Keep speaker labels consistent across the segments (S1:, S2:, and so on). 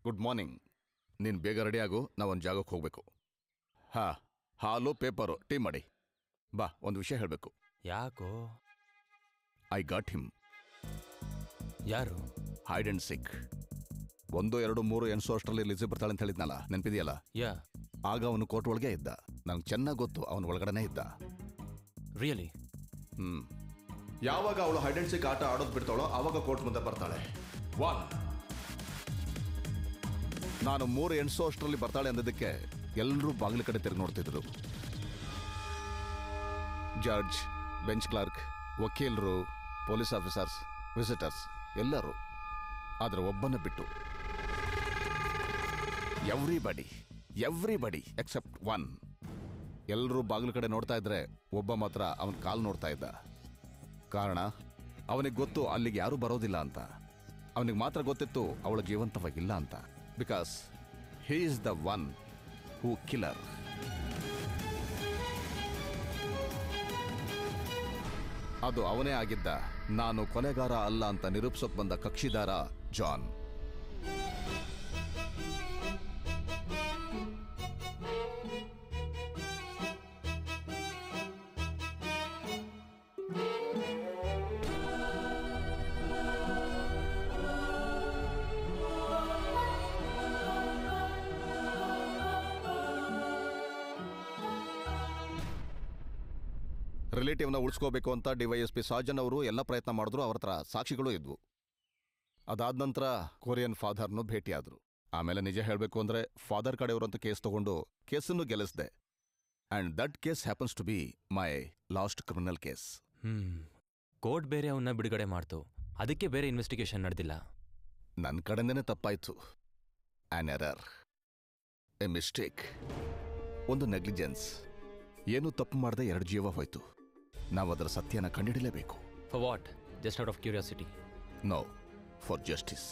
S1: Good morning ನೀನು ಬೇಗ ready ಆಗು ನಾವು ಒಂದು ಜಾಗಕ್ಕೆ ಹೋಗಬೇಕು ಹಾ ಹಾಲು ಪೇಪರು ಟೀ ಮಾಡಿ ಬಾ ಒಂದು ವಿಷಯ ಹೇಳಬೇಕು
S2: ಯಾಕೋ
S1: ಐ ಗಾಟ್ ಹಿಮ್
S2: ಯಾರು
S1: ಹೈಡ್ ಅಂಡ್ ಸಿಕ್ ಒಂದು ಎರಡು ಮೂರು ಎನ್ಸೋ ಅಷ್ಟರಲ್ಲಿ ಲಿಸಿ ಬರ್ತಾಳೆ ಅಂತ ಹೇಳಿದ್ನಲ್ಲ ನೆನಪಿದೆಯಲ್ಲ
S2: ಯಾ
S1: ಆಗ ಅವನು ಕೋರ್ಟ್ ಒಳಗೆ ಇದ್ದ ನಂಗೆ ಚೆನ್ನಾಗಿ ಗೊತ್ತು ಅವನ ಒಳಗಡೆನೇ ಇದ್ದ
S2: ರಿಯಲಿ
S1: ಹ್ಮ್ ಯಾವಾಗ ಅವಳು ಹೈಡ್ ಅಂಡ್ ಸಿಕ್ ಆಟ ಆಡೋದು ಬಿಡ್ತಾಳೋ ಆವಾಗ ಕೋರ್ಟ್ ಮುಂದೆ ಬರ್ತಾಳೆ ಒನ್ ನಾನು ಮೂರು ಎಣ್ಸೋ ಅಷ್ಟರಲ್ಲಿ ಬರ್ತಾಳೆ ಅಂದಿದ್ದಕ್ಕೆ ಎಲ್ಲರೂ ಬಾಗಿಲ ಕಡೆ ತಿರುಗಿ ನೋಡ್ತಿದ್ರು ಜಡ್ಜ್ ಬೆಂಚ್ ಕ್ಲಾರ್ಕ್ ವಕೀಲರು ಪೊಲೀಸ್ ಆಫೀಸರ್ಸ್ ವಿಸಿಟರ್ಸ್ ಎಲ್ಲರೂ ಆದರೆ ಒಬ್ಬನ ಬಿಟ್ಟು ಎವ್ರಿಬಡಿ ಎವ್ರಿಬಡಿ ಎಕ್ಸೆಪ್ಟ್ ಒನ್ ಎಲ್ಲರೂ ಬಾಗಿಲು ಕಡೆ ನೋಡ್ತಾ ಇದ್ರೆ ಒಬ್ಬ ಮಾತ್ರ ಅವನ ಕಾಲು ನೋಡ್ತಾ ಇದ್ದ ಕಾರಣ ಅವನಿಗೆ ಗೊತ್ತು ಅಲ್ಲಿಗೆ ಯಾರೂ ಬರೋದಿಲ್ಲ ಅಂತ ಅವನಿಗೆ ಮಾತ್ರ ಗೊತ್ತಿತ್ತು ಅವಳ ಜೀವಂತವಾಗಿಲ್ಲ ಅಂತ because he is the one who killer ಅದು ಅವನೇ ಆಗಿದ್ದ ನಾನು ಕೊಲೆಗಾರ ಅಲ್ಲ ಅಂತ ನಿರೂಪಿಸೋಕ್ ಬಂದ ಕಕ್ಷಿದಾರ ಜಾನ್ ರಿಲೇಟಿವ್ನ ಉಳಿಸ್ಕೋಬೇಕು ಅಂತ ಡಿವೈಎಸ್ಪಿ ಸಾಜನ್ ಅವರು ಎಲ್ಲ ಪ್ರಯತ್ನ ಮಾಡಿದ್ರು ಅವ್ರ ಹತ್ರ ಸಾಕ್ಷಿಗಳು ಇದ್ವು ಅದಾದ ನಂತರ ಕೊರಿಯನ್ ಫಾದರ್ನು ಭೇಟಿಯಾದ್ರು ಆಮೇಲೆ ನಿಜ ಹೇಳಬೇಕು ಅಂದ್ರೆ ಫಾದರ್ ಕಡೆಯವರಂತೂ ಕೇಸ್ ತಗೊಂಡು ಕೇಸನ್ನು ಗೆಲ್ಲಿಸ್ದೆ and that case happens to be my last criminal case
S2: hmm court ಬೇರೆ ಅವನ್ನ ಬಿಡುಗಡೆ ಮಾಡ್ತು ಅದಕ್ಕೆ ಬೇರೆ ಇನ್ವೆಸ್ಟಿಗೇಷನ್ ನಡೆದಿಲ್ಲ
S1: ನನ್ನ ಕಡೆಯಿಂದನೇ ತಪ್ಪಾಯ್ತು ಆನ್ ಎರರ್ ಎ ಮಿಸ್ಟೇಕ್ ಒಂದು ನೆಗ್ಲಿಜೆನ್ಸ್ ಏನು ತಪ್ಪು ಮಾಡದೆ ಎರಡು ಜೀವ ಹೋಯ್ತು ನಾವು ಅದರ ಸತ್ಯನ ಕಂಡುಹಿಡಲೇಬೇಕು
S2: for what just out of curiosity
S1: no for justice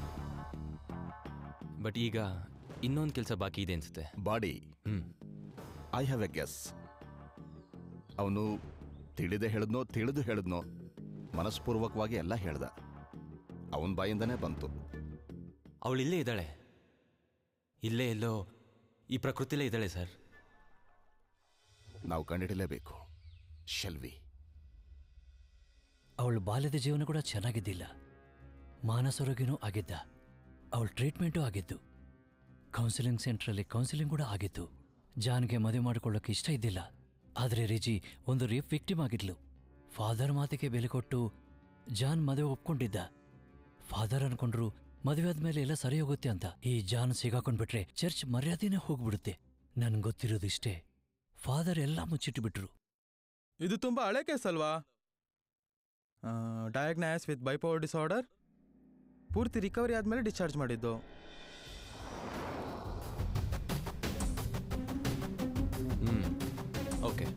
S2: but ಈಗ ಇನ್ನೊಂದು ಕೆಲಸ ಬಾಕಿ ಇದೆ ಅನ್ಸುತ್ತೆ
S1: body
S2: hmm
S1: I have a guess ಅವನು ತಿಳಿದೇ ಹೇಳಿದ್ನೋ ತಿಳಿದು ಹೇಳಿದ್ನೋ ಮನಸ್ಪೂರ್ವಕವಾಗಿ ಎಲ್ಲ ಹೇಳ್ದ ಅವನ ಬಾಯಿಂದನೇ ಬಂತು
S2: ಅವಳು ಇಲ್ಲೇ ಇದ್ದಾಳೆ ಇಲ್ಲೇ ಎಲ್ಲೋ ಈ ಪ್ರಕೃತಿಲೇ ಇದ್ದಾಳೆ ಸರ್
S1: ನಾವು ಕಂಡುಹಿಡಲೇಬೇಕು ಶೆಲ್ವಿ
S3: ಅವಳ ಬಾಲ್ಯದ ಜೀವನ ಕೂಡ ಚೆನ್ನಾಗಿದ್ದಿಲ್ಲ ಮಾನಸರೋಗಿನೂ ಆಗಿದ್ದ ಅವಳ ಟ್ರೀಟ್ಮೆಂಟೂ ಆಗಿದ್ದು ಕೌನ್ಸಿಲಿಂಗ್ ಸೆಂಟ್ರಲ್ಲಿ ಕೌನ್ಸಿಲಿಂಗ್ ಕೂಡ ಆಗಿತ್ತು ಜಾನ್ಗೆ ಮದುವೆ ಮಾಡಿಕೊಳ್ಳೋಕೆ ಇಷ್ಟ ಇದ್ದಿಲ್ಲ ಆದರೆ ರಿಜಿ ಒಂದು ರೇಪ್ ವಿಕ್ಟಿಮ್ ಆಗಿದ್ಲು ಫಾದರ್ ಮಾತಿಗೆ ಬೆಲೆ ಕೊಟ್ಟು ಜಾನ್ ಮದುವೆ ಒಪ್ಕೊಂಡಿದ್ದ ಫಾದರ್ ಅನ್ಕೊಂಡ್ರು ಮದುವೆ ಆದ್ಮೇಲೆ ಎಲ್ಲ ಸರಿ ಹೋಗುತ್ತೆ ಅಂತ ಈ ಜಾನ್ ಸಿಗಾಕೊಂಡ್ಬಿಟ್ರೆ ಚರ್ಚ್ ಮರ್ಯಾದೆನೇ ಹೋಗ್ಬಿಡುತ್ತೆ ನನ್ಗೆ ಗೊತ್ತಿರೋದಿಷ್ಟೇ ಫಾದರ್ ಎಲ್ಲ ಮುಚ್ಚಿಟ್ಬಿಟ್ರು
S4: ಇದು ತುಂಬಾ ಹಳೆ ಕೇಸ್ ಅಲ್ವಾ ಡಯಾಗ್ನೈಸ್ ವಿತ್ ಬೈಪವರ್ ಡಿಸಾರ್ಡರ್ ಪೂರ್ತಿ ರಿಕವರಿ ಆದಮೇಲೆ ಡಿಸ್ಚಾರ್ಜ್ ಮಾಡಿದ್ದು
S2: ಹ್ಮ್ ಓಕೆ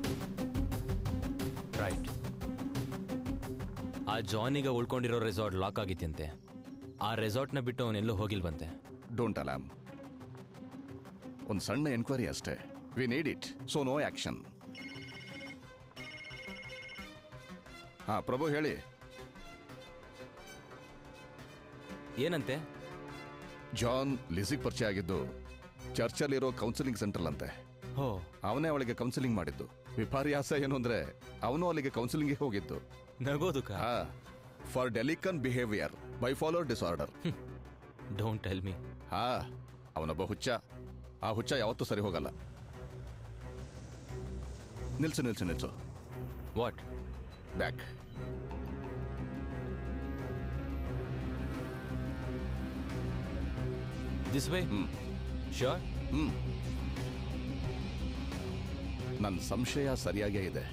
S2: ರೈಟ್ ಆ ಜಾನಿಗ ಉಳ್ಕೊಂಡಿರೋ ರೆಸಾರ್ಟ್ ಲಾಕ್ ಆಗಿತ್ತಂತೆ ಆ ರೆಸಾರ್ಟ್ನ ಬಿಟ್ಟು ಅವನೆಲ್ಲೂ ಹೋಗಿಲ್ವಂತೆ
S1: ಡೋಂಟ್ ಅಲಾಮ್ ಒಂದು ಸಣ್ಣ ಎನ್ಕ್ವೈರಿ ಅಷ್ಟೇ we need it so no action ಹಾ ಪ್ರಭು ಹೇಳಿ
S2: ಏನಂತೆ
S1: ಜಾನ್ ಲಿಸಿಗ್ ಪರಿಚಯ ಆಗಿದ್ದು ಚರ್ಚಲ್ಲಿರೋ ಕೌನ್ಸಿಲಿಂಗ್ ಸೆಂಟರ್ ಅಂತೆ
S2: ಹೋ
S1: ಅವನೇ ಅವಳಿಗೆ ಕೌನ್ಸಿಲಿಂಗ್ ಮಾಡಿದ್ದು ವಿಪರ್ಯಾಸ ಏನು ಅಂದ್ರೆ ಅವನು ಅಲ್ಲಿಗೆ ಕೌನ್ಸಿಲಿಂಗ್ಗೆ ಹೋಗಿದ್ದು
S2: ನಗೋದುಕ
S1: ಹಾ for delinquent behaviour bipolar disorder
S2: don't tell me
S1: ಹಾ ಅವನೊಬ್ಬ ಹುಚ್ಚ ಆ ಹುಚ್ಚ ಯಾವತ್ತೂ ಸರಿ ಹೋಗಲ್ಲ ನಿಲ್ಸು ನಿಲ್ಸು ನಿಲ್ಸು
S2: what
S1: back
S2: this way
S1: hmm
S2: sure
S1: hmm ನನ್ನ ಸಂಶಯ ಸರಿಯಾಗೇ ಇದೆ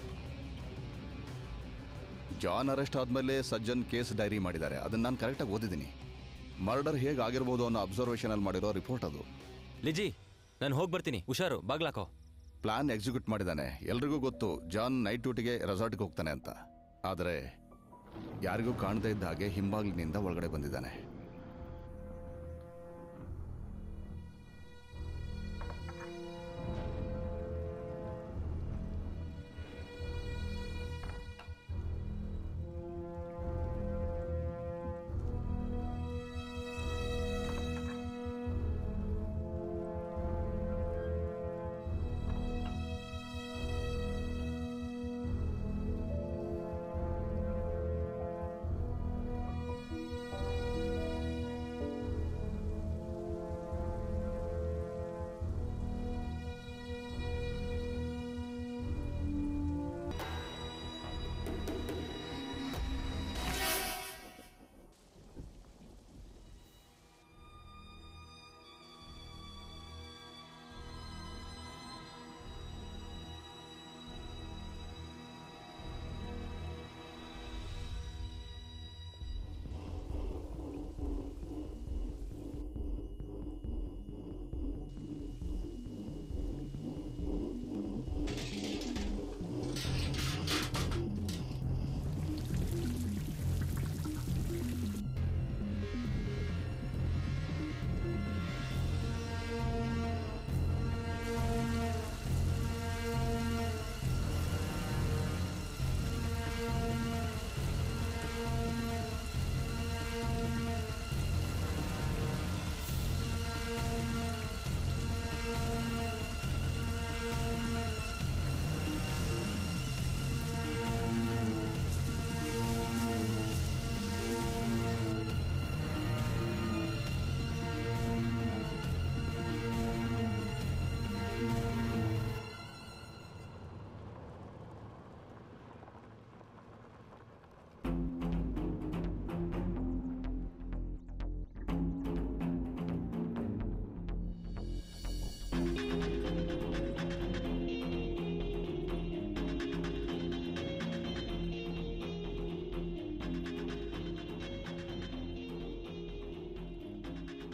S1: ಜಾನ್ ಅರೆಸ್ಟ್ ಆದ್ಮೇಲೆ ಸಜ್ಜನ್ ಕೇಸ್ ಡೈರಿ ಮಾಡಿದ್ದಾರೆ ಅದನ್ನ ನಾನು ಕರೆಕ್ಟಾಗಿ ಓದಿದ್ದೀನಿ ಮರ್ಡರ್ ಹೇಗೆ ಆಗಿರ್ಬೋದು ಅನ್ನೋ ಅಬ್ಸರ್ವೇಷನ್ ಅಲ್ಲಿ ಮಾಡಿರೋ ರಿಪೋರ್ಟ್ ಅದು
S2: ಲಿಜಿ ನಾನು ಹೋಗಿ ಬರ್ತೀನಿ ಹುಷಾರು ಬಾಗ್ಲಾಕೋ
S1: ಪ್ಲಾನ್ ಎಕ್ಸಿಕ್ಯೂಟ್ ಮಾಡಿದ್ದಾನೆ ಎಲ್ರಿಗೂ ಗೊತ್ತು ಜಾನ್ ನೈಟ್ ಡ್ಯೂಟಿಗೆ ರೆಸಾರ್ಟ್ಗೆ ಹೋಗ್ತಾನೆ ಅಂತ ಆದರೆ ಯಾರಿಗೂ ಕಾಣದೇ ಇದ್ದ ಹಾಗೆ ಹಿಂಬಾಗಿಲಿನಿಂದ ಒಳಗಡೆ ಬಂದಿದ್ದಾನೆ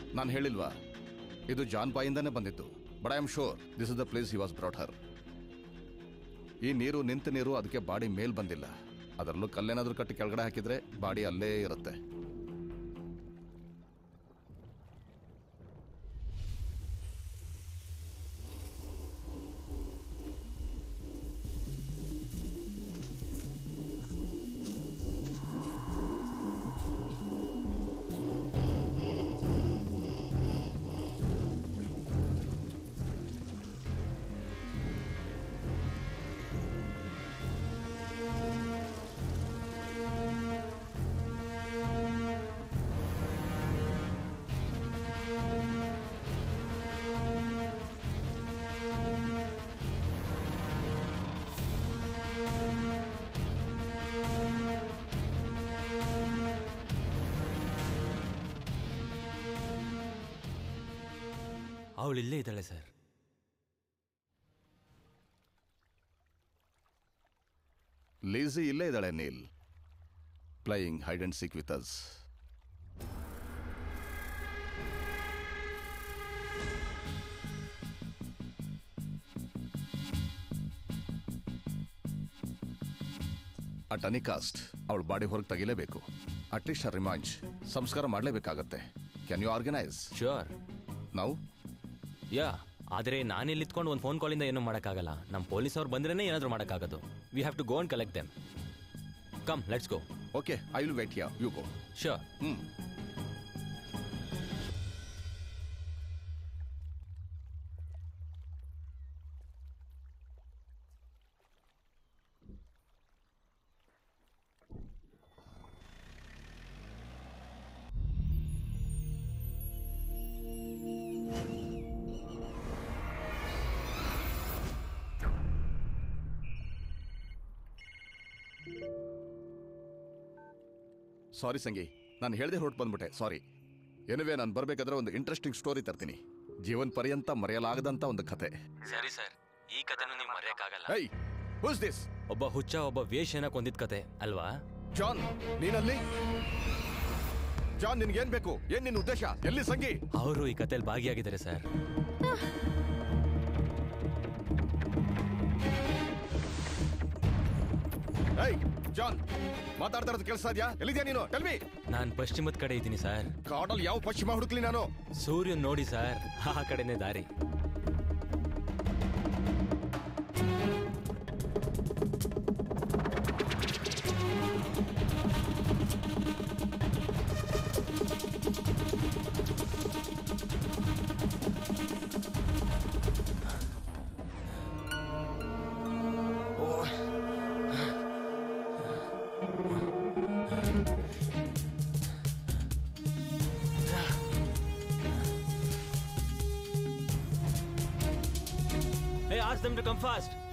S1: ನಾನು ಹೇಳಿಲ್ವಾ ಇದು ಜಾನ್ ಬಾಯಿಂದಾನೇ ಬಂದಿತ್ತು but I am sure this is the place he was brought her ಈ ನೀರು ನಿಂತ ನೀರು ಅದಕ್ಕೆ ಬಾಡಿ ಮೇಲ್ ಬಂದಿಲ್ಲ ಅದರಲ್ಲೂ ಕಲ್ಲೇನಾದ್ರೂ ಕಟ್ಟಿ ಕೆಳಗಡೆ ಹಾಕಿದ್ರೆ ಬಾಡಿ ಅಲ್ಲೇ ಇರುತ್ತೆ
S2: ಅವಳು ಇಲ್ಲೇ ಇದ್ದಾಳೆ ಸರ್
S1: ಲೇಸಿ ಇಲ್ಲೇ ಇದ್ದಾಳೆ Neil playing hide and seek with us ಆ ಟನಿಕಾಸ್ಟ್ ಅವಳ ಬಾಡಿ ಹೊರಗೆ ತೆಗಿಲೇಬೇಕು ಅಟ್ಲೀಸ್ಟ್ ಆ ರಿಮಾಂಜ್ ಸಂಸ್ಕಾರ ಮಾಡಲೇಬೇಕಾಗತ್ತೆ ಕ್ಯಾನ್ ಯು ಆರ್ಗನೈಸ್
S2: ಶ್ಯೂರ್
S1: ನಾವು
S2: ಯಾ ಆದರೆ ನಾನಿಲ್ಲಿ ಇತ್ಕೊಂಡು ಒಂದು ಫೋನ್ ಕಾಲಿಂದ ಏನೂ ಮಾಡೋಕ್ಕಾಗಲ್ಲ ನಮ್ಮ ಪೊಲೀಸ್ ಅವ್ರು ಬಂದ್ರೇ ಏನಾದರೂ ಮಾಡೋಕ್ಕಾಗೋದು we have to go and collect them come let's go
S1: okay I will wait yeah you go
S2: sure
S1: hmm sorry ಸಂಗಿ ನಾನು ಹೇಳ್ದೆ ಹೊರಟು ಬಂದ್ಬಿಟ್ಟೆ ಸಾರಿ ಏನುವೆ ನಾನು ಬರಬೇಕಾದ್ರೆ ಒಂದು ಇಂಟ್ರೆಸ್ಟಿಂಗ್ ಸ್ಟೋರಿ ತರ್ತೀನಿ ಜೀವನ್ ಪರ್ಯಂತ ಮರೆಯಲಾಗದಂತ ಒಂದು ಕತೆ
S2: ಸರಿ ಸರ್ ಈ ಕಥೆನೂ ನೀವು ಮರೆಯೋಕ್ಕಾಗಲ್ಲ
S1: ಹೈ ಹೂಸ್ ದಿಸ್
S2: ಒಬ್ಬ ಹುಚ್ಚ ಒಬ್ಬ ವೇಷನ ಕೊಂದಿದ್ ಕತೆ ಅಲ್ವಾ
S1: ಜಾನ್ ನೀನಲ್ಲಿ ಜಾನ್ ನಿನ್ಗೇನ್ ಬೇಕು ಏನ್ ನಿನ್ನ ಉದ್ದೇಶ ಎಲ್ಲಿ ಸಂಗಿ
S2: ಅವರು ಈ ಕಥೆಯಲ್ಲಿ ಭಾಗಿಯಾಗಿದ್ದಾರೆ ಸರ್
S1: ಹೈ ಜಾನ್ ಮಾತಾಡ್ತಾ ಇರೋದು ಕೆಲಸ ಇದೆಯಾ ಎಲ್ಲಿದ್ಯಾ ನೀನು ಟೆಲ್ಮಿ
S2: ನಾನು ಪಶ್ಚಿಮದ ಕಡೆ ಇದ್ದೀನಿ ಸರ್
S1: ಕಾಡಲ್ಲಿ ಯಾವ ಪಶ್ಚಿಮ ಹುಡುಕ್ಲಿ ನಾನು
S2: ಸೂರ್ಯನ್ ನೋಡಿ ಸರ್ ಆ ಕಡೆನೇ ದಾರಿ Hey, ask them to come fast.